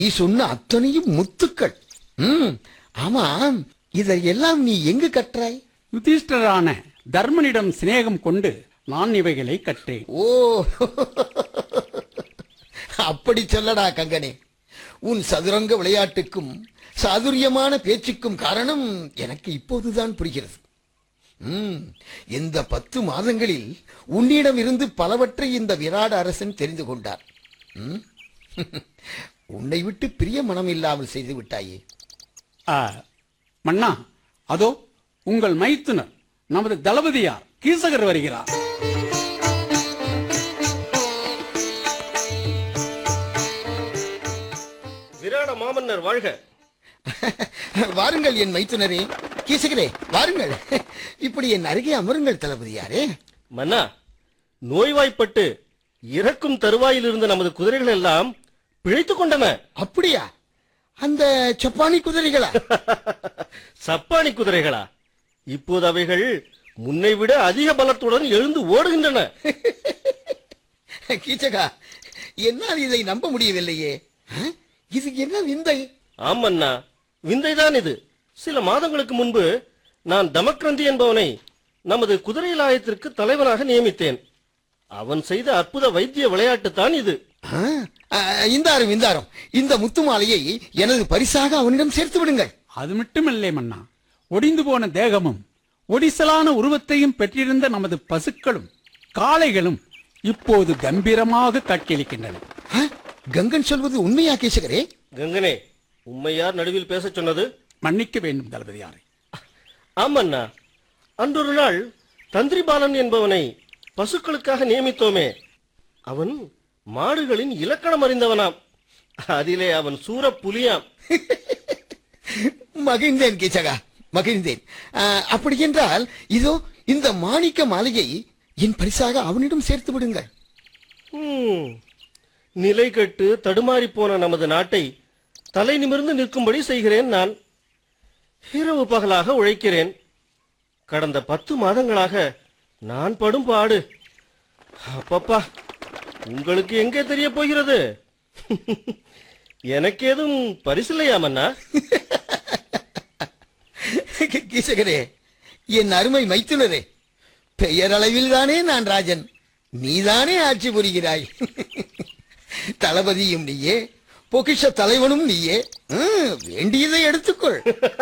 நீ சொன்ன அத்தனையும் முத்துக்கள் ம் ஆமாம் இதையெல்லாம் நீ எங்கு கற்றாய் யுதிஷ்டரான தர்மனிடம் சிநேகம் கொண்டு நான் இவைகளை கற்றேன் ஓ அப்படி சொல்லடா கங்கனே உன் சதுரங்க விளையாட்டுக்கும் சாதுரியமான பேச்சுக்கும் காரணம் எனக்கு இப்போதுதான் புரிகிறது ம், இந்த பத்து மாதங்களில் உன்னிடம் இருந்து பலவற்றை இந்த விராட அரசன் தெரிந்து கொண்டார் ம்? உன்னை விட்டு பிரிய மனம் இல்லாமல் செய்து விட்டாயே ஆ, மன்னா அதோ உங்கள் மைத்துனர் நமது தளபதியார் கீசகர் வருகிறார் விராட மாமன்னர் வாழ்க வாருங்கள் என் மைத்துனரே கீசகரே வாருங்கள் இப்படி என் அருகே அமருங்கள் தளபதியாரே மன்னா நோய்வாய்ப்பட்டு இறக்கும் தருவாயில் இருந்த நமது குதிரைகள் எல்லாம் பிழைத்துக் கொண்டன அப்படியா அந்த சப்பானி குதிரைகளா சப்பானி குதிரைகளா இப்போது அவைகள் முன்னை விட அதிக பலத்துடன் எழுந்து ஓடுகின்றன கீச்சகா என்னால் இதை நம்ப முடியவில்லையே ஆ? இது என்ன விந்தை ஆமண்ணா விந்தைதான் இது சில மாதங்களுக்கு முன்பு நான் தமக்ரந்தி என்பவனை நமது குதிரை லாயத்திற்கு தலைவனாக நியமித்தேன் அவன் செய்த அற்புத வைத்திய விளையாட்டுத்தான் இது ஆ? ஆ, இந்தாரும் இந்தாரும் இந்த முத்து மாலையை எனது பரிசாக அவனிடம் சேர்த்து விடுங்கள் அது மட்டுமில்லை மன்னா ஒடிந்து போன தேகமும் ஒடிசலான உருவத்தையும் பெற்றிருந்த நமது பசுக்களும் காளைகளும் இப்போது கம்பீரமாக காட்சியளிக்கின்றன ஆ? கங்கன் சொல்வது உண்மையா கீசகரே கங்கனே உம்மையார் நடுவில் பேசச் சொன்னது மன்னிக்க வேண்டும் தளபதியாரை ஆமண்ணா அன்றொரு நாள் தந்திரிபாலன் என்பவனை பசுக்களுக்காக நியமித்தோமே அவன் மாடுகளின் இலக்கணம் அறிந்தவனாம் அதிலே அவன் சூர புலியாம் மகிழ்ந்தேன் கீச்சகா மகிழ்ந்தேன் ஆ, அப்படி என்றால் இதோ இந்த மாணிக்க மாலையை என் பரிசாக அவனிடம் சேர்த்து விடுங்கள் ஹம். நிலை கெட்டு தடுமாறி போன நமது நாட்டை தலை நிமிர்ந்து நிற்கும்படி செய்கிறேன் நான் இரவு பகலாக உழைக்கிறேன் கடந்த பத்து மாதங்களாக நான் படும் பாடு அப்பப்பா உங்களுக்கு எங்கே தெரிய போகிறது எனக்கு ஏதும் பரிசில்லையாமண்ணா கீசகரே என் அருமை மைத்துனரே பெயரளவில் தானே நான் ராஜன் நீதானே ஆட்சி புரிகிறாய் தளபதியும் நீயே பொக்கிஷ தலைவனும் நீயே ம், வேண்டியதை எடுத்துக்கொள்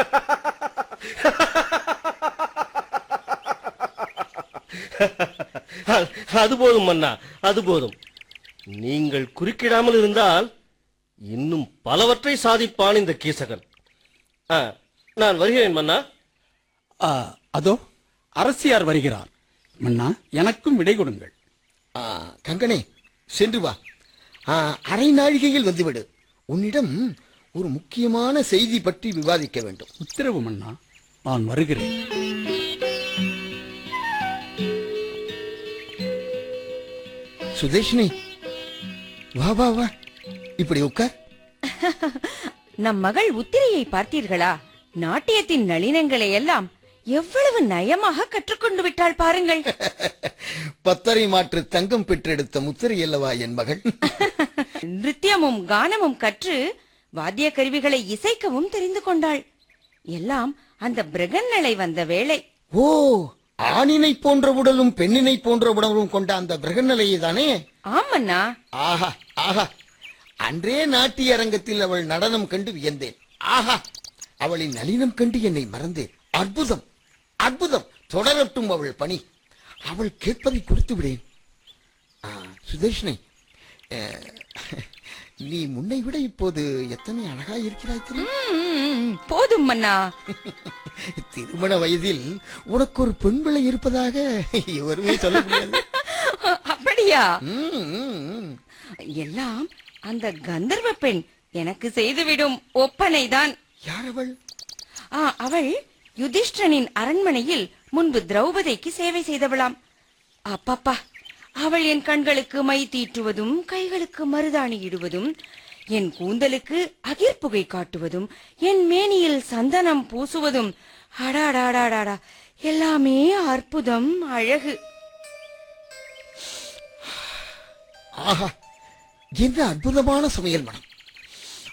அ- அது போதும் மன்னா அது போதும் நீங்கள் குறுக்கிடாமல் இருந்தால் இன்னும் பலவற்றை சாதிப்பான் இந்த கீசகன் ஆ, நான் வருகிறேன் மன்னா ஆ, அதோ அரசியார் வருகிறார் மன்னா எனக்கும் விடை கொடுங்கள் ஆ, கங்கனே சென்று வா ஆ, அரை நாழிகையில் வந்துவிடு உன்னிடம் ஒரு முக்கியமான செய்தி பற்றி விவாதிக்க வேண்டும் உத்தரவு மன்னா நான் வருகிறேன் சுதேஷினி வா வா வா இப்படி உட்கார் நம் மகள் உத்திரையை பார்த்தீர்களா நாட்டியத்தின் நளினங்களை எல்லாம் எவ்வளவு நயமாக கற்றுக்கொண்டு விட்டாள் பாருங்கள் பத்தரை மாற்று தங்கம் பெற்றெடுத்த முத்திரை அல்லவா என் மகள் நிருத்தியமும் கானமும் கற்று வாத்திய கருவிகளை இசைக்கவும் தெரிந்து கொண்டாள் எல்லாம் அந்த பிரகன்னலை வந்த வேளை ஓ ஆணினை போன்ற உடலும் பெண்ணினை போன்ற உடலும் கொண்ட அந்த பிரகநிலையை தானே ஆமண்ணா ஆஹா ஆஹா அன்றே நாட்டிய அரங்கத்தில் அவள் நடனம் கண்டு வியந்தேன் ஆஹா அவளின் நளினம் கண்டு என்னை மறந்தேன் அற்புதம் அற்புதம் தொடரட்டும் அவள் பணி அவள் கேட்பதை கொடுத்து விடேன் ஆ, சுதேஷ்னை அஹ், நீ முன்னை விட இப்போது எத்தனை அழகாய் இருக்கிறாய் தெரியுமா ம், போதும் மன்னா திருமண வயதில் உனக்கு ஒரு பெண் பிள்ளை இருப்பதாக எவருமே சொல்ல முடியாது அப்படியா ம், ம், ம். எல்லாம் அந்த கந்தர்வ பெண் எனக்கு செய்துவிடும் ஒப்பனைதான் யார் அவள் ஆ, அவள் யுதிஷ்டனின் அரண்மனையில் முன்பு திரௌபதிக்கு சேவை செய்தவளாம் அப்பப்பா அவள் என் கண்களுக்கு மை தீட்டுவதும் கைகளுக்கு மருதாணி இடுவதும் என் கூந்தலுக்கு அகிர்புகை காட்டுவதும் என் மேனியில் சந்தனம் பூசுவதும் அடாடாடாடாடா எல்லாமே அற்புதம் அழகு ஆஹா என்ன அற்புதமான சமையல் மனம்